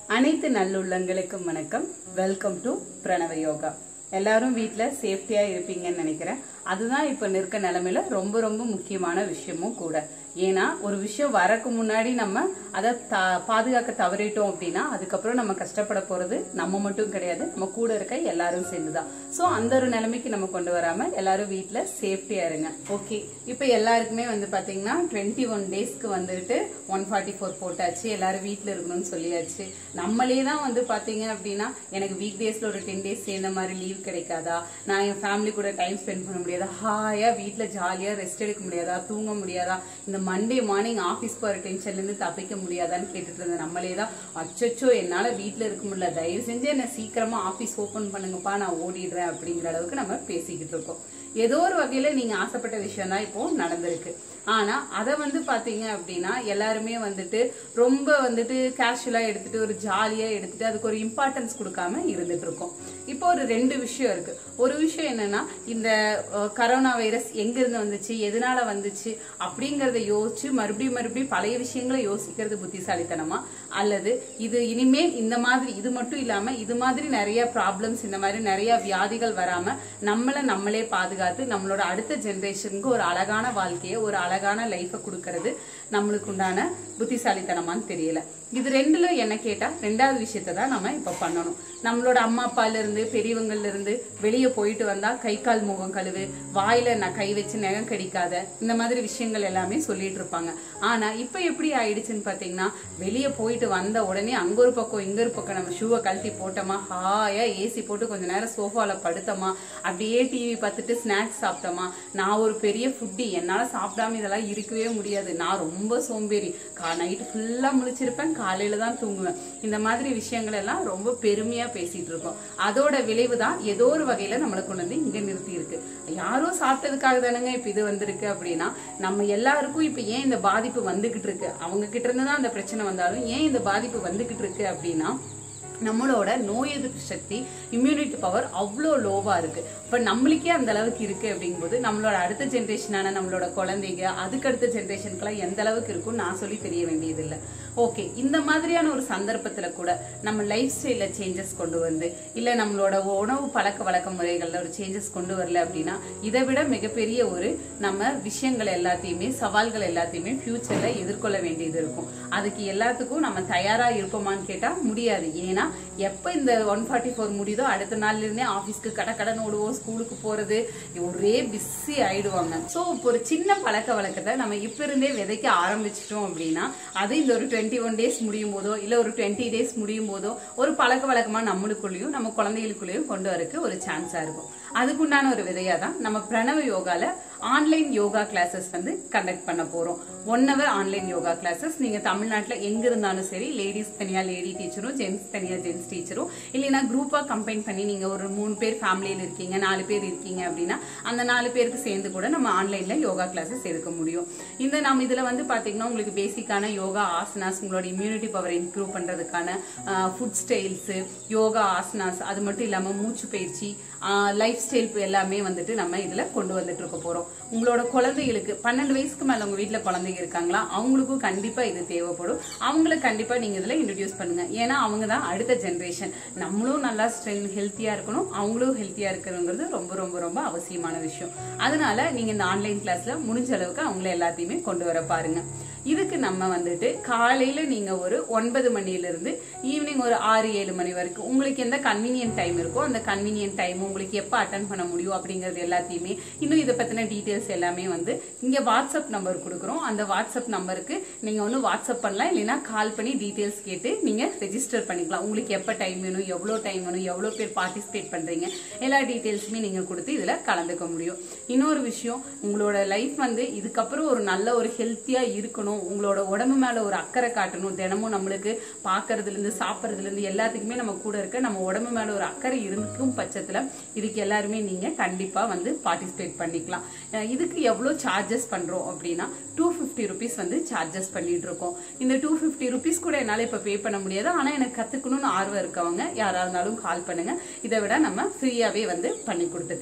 அனைத்து நல்லுள்ளங்களுக்கும் வணக்கம் welcome to பிரணவ யோகா எல்லாரும் வீட்ல சேஃப்டியா இருப்பீங்கன்னு நினைக்கிறேன் அதுதான் இப்ப நிற்க நிலைமையில ரொம்ப ரொம்ப முக்கியமான விஷயமும் கூட ஏன்னா ஒரு விஷயம் வரக்கு முன்னாடி நம்ம அதை த- பாதுகாக்க தவறிட்டோம் அப்படின்னா அதுக்கப்புறம் நம்ம கஷ்டப்பட போறது நம்ம மட்டும் கிடையாது நம்ம கூட இருக்க எல்லாரும் சேர்ந்துதான் சோ அந்த ஒரு நிலைமைக்கு நம்ம கொண்டு வராம எல்லாரும் வீட்ல சேஃப்டியா இருங்க ஓகே இப்ப எல்லாருக்குமே வந்து பாத்தீங்கன்னா டுவெண்ட்டி ஒன் டேஸ்க்கு வந்துட்டு ஒன் ஃபார்ட்டி ஃபோர் போட்டாச்சு எல்லாரும் வீட்ல இருக்கணும்னு சொல்லியாச்சு நம்மளே தான் வந்து பாத்தீங்க அப்படின்னா எனக்கு வீக் டேஸ்ல ஒரு டென் டேஸ் சேர்ந்த மாதிரி லீவ் கிடைக்காதா நான் என் ஃபேமிலி கூட டைம் ஸ்பெண்ட் பண்ண முடியாதா ஹாயா வீட்ல ஜாலியா ரெஸ்ட் எடுக்க முடியாதா தூங்க முடியாதா இந்த மண்டே மார்னிங் ஆபீஸ் போற டென்ஷன்ல இருந்து தப்பிக்க முடியாதான்னு கேட்டுட்டு இருந்த நம்மளே தான் அச்சச்சோ என்னால வீட்ல இருக்க முடியல தயவு செஞ்சு என்ன சீக்கிரமா ஆபீஸ் ஓபன் பண்ணுங்கப்பா நான் ஓடிடுறேன் அப்படிங்கிற அளவுக்கு நம்ம பேசிக்கிட்டு இருக்கோம் ஏதோ ஒரு வகையில நீங்க ஆசைப்பட்ட விஷயம் தான் இப்போ நடந்திருக்கு ஆனா அத வந்து பாத்தீங்க அப்படின்னா எல்லாருமே வந்துட்டு ரொம்ப வந்துட்டு கேஷுவலா எடுத்துட்டு ஒரு ஜாலியா எடுத்துட்டு அதுக்கு ஒரு இம்பார்ட்டன்ஸ் கொடுக்காம இருந்துட்டு இருக்கோம் இப்போ ஒரு ரெண்டு விஷயம் இருக்கு ஒரு விஷயம் என்னன்னா இந்த அஹ், கரோனா வைரஸ் எங்க இருந்து வந்துச்சு எதனால வந்துச்சு அப்படிங்கறத யோசிச்சு மறுபடியும் மறுபடியும் பழைய விஷயங்களை யோசிக்கிறது புத்திசாலித்தனமா அல்லது இது இனிமேல் இந்த மாதிரி இது மட்டும் இல்லாம இது மாதிரி நிறைய ப்ராப்ளம்ஸ் இந்த மாதிரி நிறைய வியாதிகள் வராம நம்மள நம்மளே பாதுகாத்து நம்மளோட அடுத்த ஜெனரேஷனுக்கு ஒரு அழகான வாழ்க்கையை ஒரு அழகான லைஃபை கொடுக்கறது நம்மளுக்கு உண்டான புத்திசாலித்தனமான்னு தெரியல இது ரெண்டுல என்ன கேட்டா ரெண்டாவது விஷயத்தை தான் நம்ம இப்ப பண்ணணும் நம்மளோட அம்மா அப்பால இருந்து பெரியவங்கள்ல இருந்து வெளியே போயிட்டு வந்தா கை கால் முகம் கழுவு வாயில நான் கை வச்சு நகம் கடிக்காத இந்த மாதிரி விஷயங்கள் எல்லாமே சொல்லிட்டு இருப்பாங்க ஆனா இப்ப எப்படி ஆயிடுச்சுன்னு பாத்தீங்கன்னா வெளியே போயிட்டு வந்த உடனே அங்க ஒரு பக்கம் இங்க ஒரு பக்கம் நம்ம ஷூவை கழட்டி போட்டோமா ஹாயா ஏசி போட்டு கொஞ்ச நேரம் சோஃபால படுத்தோமா அப்படியே டிவி பார்த்துட்டு ஸ்நாக்ஸ் சாப்பிட்டோமா நான் ஒரு பெரிய ஃபுட்டி என்னால சாப்பிடாம இதெல்லாம் இருக்கவே முடியாது நான் ரொம்ப சோம்பேறி நைட்டு ஃபுல்லா முழிச்சிருப்பேன் காலையில தான் தூங்குவேன் இந்த மாதிரி விஷயங்கள் எல்லாம் ரொம்ப பெருமையா பேசிட்டு இருக்கோம் அதோட விளைவு தான் ஏதோ ஒரு வகையில நம்மளை கொண்டு வந்து இங்க நிறுத்தி இருக்கு யாரோ சாப்பிட்டதுக்காக தானங்க இப்ப இது வந்திருக்கு அப்படின்னா நம்ம எல்லாருக்கும் இப்ப ஏன் இந்த பாதிப்பு வந்துகிட்டு இருக்கு அவங்க கிட்ட இருந்து தான் அந்த பிரச்சனை வந்தாலும் ஏன் இந்த பாதிப்பு வந்துகிட்டு இருக்கு அப்படின்னா நம்மளோட நோய் எதிர்ப்பு சக்தி இம்யூனிட்டி பவர் அவ்வளோ லோவா இருக்கு இப்ப நம்மளுக்கே அந்த அளவுக்கு இருக்கு அப்படிங்கும்போது நம்மளோட அடுத்த ஜென்ரேஷனான நம்மளோட குழந்தைங்க அதுக்கு அடுத்த ஜென்ரேஷனுக்குலாம் எந்த அளவுக்கு இருக்கும் நான் சொல்லி தெரிய வேண்டியது இல்ல ஓகே இந்த மாதிரியான ஒரு சந்தர்ப்பத்துல கூட நம்ம லைஃப் ஸ்டைல சேஞ்சஸ் கொண்டு வந்து இல்ல நம்மளோட உணவு பழக்க வழக்க முறைகள்ல ஒரு சேஞ்சஸ் கொண்டு வரல அப்படின்னா இதை விட மிகப்பெரிய ஒரு நம்ம விஷயங்கள் எல்லாத்தையுமே சவால்கள் எல்லாத்தையுமே ஃபியூச்சர்ல எதிர்கொள்ள வேண்டியது இருக்கும் அதுக்கு எல்லாத்துக்கும் நம்ம தயாரா இருப்போமான்னு கேட்டா முடியாது ஏன்னா எப்ப இந்த ஒன் ஃபார்ட்டி ஃபோர் முடியுதோ அடுத்த நாள்ல இருந்தே ஆபீஸ்க்கு கட கடன் ஓடுவோம் ஸ்கூலுக்கு போறது ஒரே பிஸி ஆயிடுவாங்க சோ இப்போ ஒரு சின்ன பழக்க வழக்கத்தை நம்ம இப்ப இருந்தே விதைக்க ஆரம்பிச்சிட்டோம் அப்படின்னா அது இந்த ஒரு டுவெண்ட்டி ஒன் டேஸ் முடியும் போதோ இல்ல ஒரு டுவெண்ட்டி டேஸ் முடியும் போதோ ஒரு பழக்க வழக்கமா நம்மளுக்குள்ளேயும் நம்ம குழந்தைகளுக்குள்ளேயும் கொண்டு வரக்கு ஒரு சான்ஸா இருக்கும் அதுக்குண்டான ஒரு விதையா தான் நம்ம பிரணவ யோகால ஆன்லைன் யோகா கிளாஸஸ் வந்து கண்டக்ட் பண்ண போறோம் one hour online yoga classes நீங்க தமிழ்நாட்டுல எங்க இருந்தாலும் சரி லேடிஸ் தனியா லேடி டீச்சரும் ஜென்ஸ் தனியா ஜென்ஸ் டீச்சரும் இல்லைன்னா குரூப்பா கம்பைன் பண்ணி நீங்க ஒரு மூணு பேர் ஃபேமிலியில இருக்கீங்க நாலு பேர் இருக்கீங்க அப்படின்னா அந்த நாலு பேருக்கு சேர்ந்து கூட நம்ம ஆன்லைன்ல யோகா கிளாஸஸ் எடுக்க முடியும் இந்த நம்ம இதுல வந்து பாத்தீங்கன்னா உங்களுக்கு பேசிக்கான யோகா ஆசனாஸ் உங்களோட இம்யூனிட்டி பவர் இம்ப்ரூவ் பண்றதுக்கான ஃபுட் ஸ்டைல்ஸ் யோகா ஆசனாஸ் அது மட்டும் இல்லாம மூச்சு பயிற்சி லைஃப் ஸ்டைல் எல்லாமே வந்துட்டு நம்ம இதுல கொண்டு வந்துட்டு இருக்க போறோம் உங்களோட குழந்தைகளுக்கு பன்னெண்டு வயசுக்கு மேல உங்க வீட்ல குழந்தைங்க இருக்காங்களா அவங்களுக்கும் கண்டிப்பா இது தேவைப்படும் அவங்களுக்கு கண்டிப்பா நீங்க இதுல இன்ட்ரடியூஸ் பண்ணுங்க ஏன்னா அவங்க தான் அடுத்த ஜெனரேஷன் நம்மளும் நல்லா ஸ்ட்ரென்த் ஹெல்த்தியா இருக்கணும் அவங்களும் ஹெல்த்தியா இருக்கணுங்கிறது ரொம்ப ரொம்ப ரொம்ப அவசியமான விஷயம் அதனால நீங்க இந்த ஆன்லைன் கிளாஸ்ல முடிஞ்ச அளவுக்கு அவங்கள எல்லாத்தையுமே கொண்டு வர பாருங்க இதுக்கு நம்ம வந்துட்டு காலையில நீங்க ஒரு ஒன்பது மணில இருந்து ஈவினிங் ஒரு ஆறு ஏழு மணி வரைக்கும் உங்களுக்கு எந்த கன்வீனியன்ட் டைம் இருக்கோ அந்த கன்வீனியன்ட் டைம் உங்களுக்கு எப்ப அட்டன் பண்ண முடியும் அப்படிங்கறது எல்லாத்தையுமே இன்னும் இதை பத்தின டீடைல்ஸ் எல்லாமே வந்து இங்க வாட்ஸ்அப் நம்பர் கொடுக்குறோம் அந்த வாட்ஸ்அப் நம்பருக்கு நீங்க ஒன்று வாட்ஸ்அப் பண்ணலாம் இல்லைன்னா கால் பண்ணி டீடைல்ஸ் கேட்டு நீங்க ரெஜிஸ்டர் பண்ணிக்கலாம் உங்களுக்கு எப்ப டைம் வேணும் எவ்வளவு டைம் வேணும் எவ்வளவு பேர் பார்ட்டிசிபேட் பண்றீங்க எல்லா டீடைல்ஸுமே நீங்க கொடுத்து இதுல கலந்துக்க முடியும் இன்னொரு விஷயம் உங்களோட லைஃப் வந்து இதுக்கப்புறம் ஒரு நல்ல ஒரு ஹெல்த்தியா இருக்கணும் உங்களோட உடம்பு மேல ஒரு அக்கறை காட்டணும் தினமும் நம்மளுக்கு பாக்குறதுல இருந்து சாப்பிட்றதுல இருந்து எல்லாத்துக்குமே நம்ம கூட இருக்க நம்ம உடம்பு மேல ஒரு அக்கறை இருக்கும் பட்சத்துல இதுக்கு எல்லாருமே நீங்க கண்டிப்பா வந்து பார்ட்டிசிபேட் பண்ணிக்கலாம் அஹ் இதுக்கு எவ்வளவு சார்ஜஸ் பண்றோம் அப்படின்னா டூ ஃபிஃப்டி ருபீஸ் வந்து சார்ஜஸ் பண்ணிட்டு இருக்கோம் இந்த டூ ஃபிஃப்டி ருபீஸ் கூட என்னால இப்ப பே பண்ண முடியாது ஆனா எனக்கு கத்துக்கணும்னு ஆர்வம் இருக்கவங்க யாரா இருந்தாலும் கால் பண்ணுங்க இதை விட நம்ம ஃப்ரீயாவே வந்து பண்ணி கொடுத்துக்கலாம்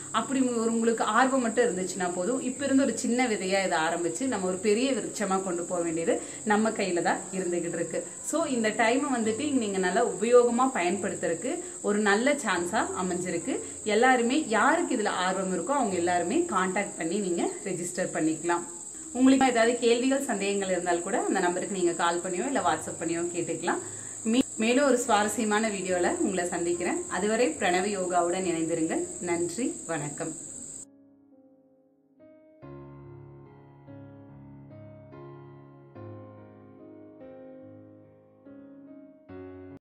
அப்படி ஒரு உங்களுக்கு ஆர்வம் மட்டும் இருந்துச்சுன்னா போதும் இப்ப இருந்து ஒரு சின்ன விதையா இதை ஆரம்பிச்சு நம்ம ஒரு பெரிய விருட்சமா கொண்டு போக வேண்டியது நம்ம கையில தான் இருந்துகிட்டு இருக்கு சோ இந்த டைமை வந்துட்டு நீங்க நல்லா உபயோகமா பயன்படுத்துறதுக்கு ஒரு நல்ல சான்ஸா அமைஞ்சிருக்கு எல்லாருமே யாருக்கு இதுல ஆர்வம் இருக்கோ அவங்க எல்லாருமே காண்டாக்ட் பண்ணி நீங்க ரெஜிஸ்டர் பண்ணிக்கலாம் உங்களுக்கு ஏதாவது கேள்விகள் சந்தேகங்கள் இருந்தால் கூட அந்த நம்பருக்கு நீங்க கால் பண்ணியோ இல்ல வாட்ஸ்அப் பண்ணியோ கேட்டுக்கலாம் மீ- மேலும் ஒரு சுவாரஸ்யமான வீடியோல உங்களை சந்திக்கிறேன் அதுவரை பிரணவ யோகாவுடன் இணைந்திருங்கள் நன்றி வணக்கம்